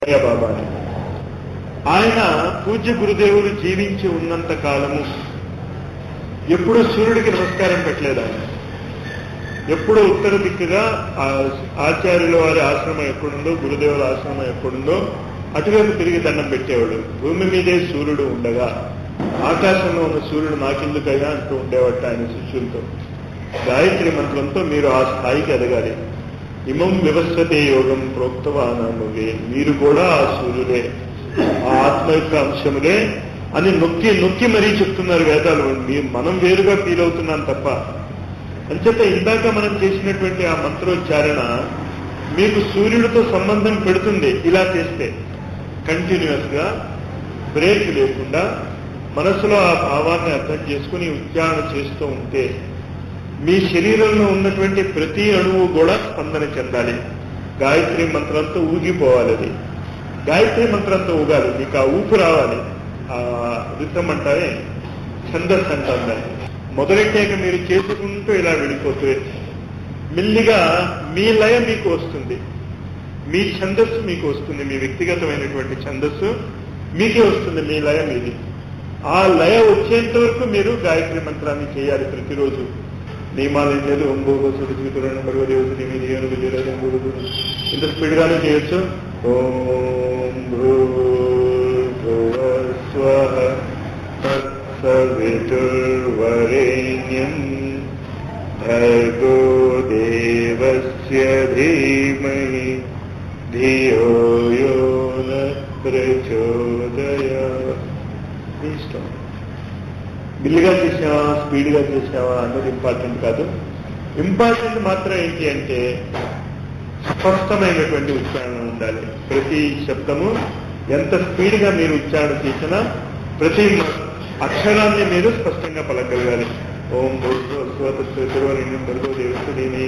అయ్య బాబా అని. ఆయన పూజ్య గురుదేవులు జీవించి ఉన్నంత కాలము ఎప్పుడూ సూర్యుడికి నమస్కారం పెట్టలేదు ఆయన ఎప్పుడూ ఉత్తర దిక్కుగా ఆ ఆచార్యుల వారి ఆశ్రమం ఎక్కడుందో గురుదేవుల ఆశ్రమం ఎక్కడుందో అటువైపు తిరిగి దండం పెట్టేవాడు భూమి మీదే సూర్యుడు ఉండగా ఆకాశంలో ఉన్న సూర్యుడు నాకెందుకయ్యా అంటూ ఉండేవాట ఆయన శిష్యులతో గాయత్రి మంత్రంతో మీరు ఆ స్థాయికి ఎదగాలి ఇమం వివస్వతే యోగం ప్రోక్తవానముగే మీరు కూడా ఆ సూర్యుడే ఆ ఆత్మ యొక్క అంశములే అని నొక్కి నొక్కి మరీ చెప్తున్నారు వేదాలు మీ- మనం వేరుగా ఫీల్ అవుతున్నాం తప్ప అంచేత ఇందాక మనం చేసినటువంటి ఆ మంత్రోచ్చారణ మీకు సూర్యుడితో సంబంధం పెడుతుంది ఇలా చేస్తే కంటిన్యూస్ గా బ్రేక్ లేకుండా మనసులో ఆ భావాన్ని అర్థం చేసుకుని ఉచ్చారణ చేస్తూ ఉంటే మీ శరీరంలో ఉన్నటువంటి ప్రతి అణువు కూడా స్పందన చెందాలి గాయత్రి మంత్రంతో ఊగిపోవాలి అది గాయత్రి మంత్రంతో ఊగాలి మీకు ఆ ఊపు రావాలి ఆ రితం అంటారే ఛందస్ అంటాం దాన్ని మొదలెట్టాక మీరు చేసుకుంటూ ఇలా వెళ్ళిపోతూ మెల్లిగా మీ లయ మీకు వస్తుంది మీ ఛందస్సు మీకు వస్తుంది మీ వ్యక్తిగతమైనటువంటి ఛందస్సు మీకే వస్తుంది మీ లయ మీది ఆ లయ వచ్చేంత వరకు మీరు గాయత్రి మంత్రాన్ని చేయాలి ప్రతిరోజు నియమాలు ఏం లేదు ఒంబోగు సుడిచితురణ మరుగు దేవతని మీద ఏనుగు చేయలేదు ఒంబోగు ఇంత స్పీడ్ గానే చేయొచ్చు ఓం భూర్భువస్వ తత్సవితుర్వరేణ్యం భర్గో దేవస్య ధీమహి ధియో యో న ప్రచోదయాత్. మీ ఇష్టం బిల్లుగా చేసావా స్పీడ్గా చేసావా అన్నది ఇంపార్టెంట్ కాదు ఇంపార్టెంట్ మాత్రం ఏంటి అంటే స్పష్టమైనటువంటి ఉచ్చారణ ఉండాలి ప్రతి శబ్దము ఎంత స్పీడ్గా మీరు ఉచ్చారణ చేసినా ప్రతి మ- అక్షరాన్ని మీరు స్పష్టంగా పలకగలగాలి ఓం తిరువరణ్యం భర్గో దేవస్థుడిని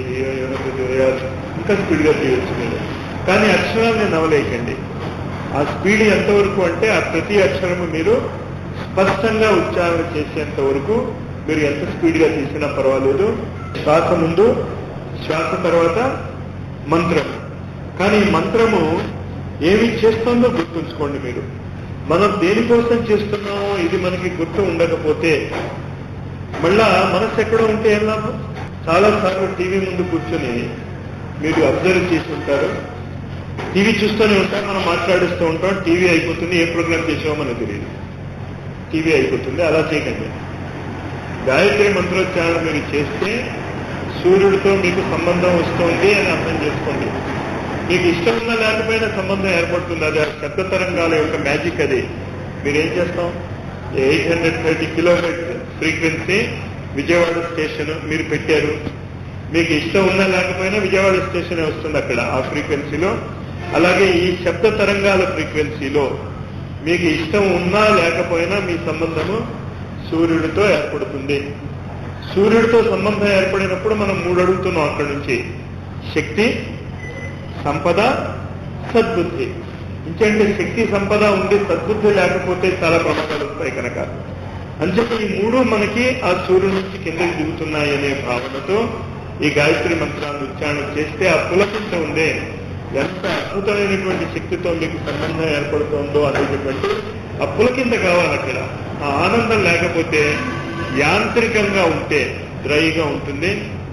ఇంకా స్పీడ్గా చేయొచ్చు మీరు కానీ అక్షరాన్ని నవలేయకండి ఆ స్పీడ్ ఎంతవరకు అంటే ఆ ప్రతి అక్షరము మీరు స్పష్టంగా ఉచ్చారణ చేసేంత వరకు మీరు ఎంత స్పీడ్ గా తీసినా పర్వాలేదు శ్వాస ముందు శ్వాస తర్వాత మంత్రం కానీ ఈ మంత్రము ఏమి చేస్తుందో గుర్తుంచుకోండి మీరు మనం దేనికోసం చేస్తున్నామో ఇది మనకి గుర్తు ఉండకపోతే మళ్ళా మనసు ఎక్కడో ఉంటే ఏం లాభం చాలా సార్లు టీవీ ముందు కూర్చొని మీరు అబ్జర్వ్ చేసి ఉంటారు టీవీ చూస్తూనే ఉంటాం మనం మాట్లాడిస్తూ ఉంటాం టీవీ అయిపోతుంది ఏ ప్రోగ్రామ్ చేసామో మనకు తెలియదు టీవీ అయిపోతుంది అలా చేయకండి గాయత్రి మంత్రోచ్చారణ మీరు చేస్తే సూర్యుడితో మీకు సంబంధం వస్తుంది అని అర్థం చేసుకోండి మీకు ఇష్టం ఉన్నా లేకపోయినా సంబంధం ఏర్పడుతుంది అది ఆ శబ్ద తరంగాల యొక్క మ్యాజిక్ అది మీరేం చేస్తాం eight hundred thirty kilometre frequency Vijayawada station మీరు పెట్టారు మీకు ఇష్టం ఉన్నా లేకపోయినా విజయవాడ స్టేషన్ వస్తుంది అక్కడ ఆ ఫ్రీక్వెన్సీలో అలాగే ఈ శబ్ద తరంగాల ఫ్రీక్వెన్సీలో మీకు ఇష్టం ఉన్నా లేకపోయినా మీ సంబంధము సూర్యుడితో ఏర్పడుతుంది సూర్యుడితో సంబంధం ఏర్పడినప్పుడు మనం మూడు అడుగుతున్నాం అక్కడి నుంచి శక్తి సంపద సద్బుద్ధి ఇంకంటే శక్తి సంపద ఉండి సద్బుద్ధి లేకపోతే చాలా ప్రమాదాలు వస్తాయి కనుక అంచేత ఈ మూడు మనకి ఆ సూర్యుడి నుంచి కిందకి దిగుతున్నాయి అనే భావనతో ఈ గాయత్రి మంత్రాన్ని ఉచ్చారణ చేస్తే ఆ పులకింత ఉందే ఎంత అద్భుతమైనటువంటి శక్తితో మీకు సంబంధం ఏర్పడుతోందో అనేటటువంటి ఆ పులకింత కావాలి అక్కడ ఆ ఆనందం లేకపోతే యాంత్రికంగా ఉంటే డ్రైగా ఉంటుంది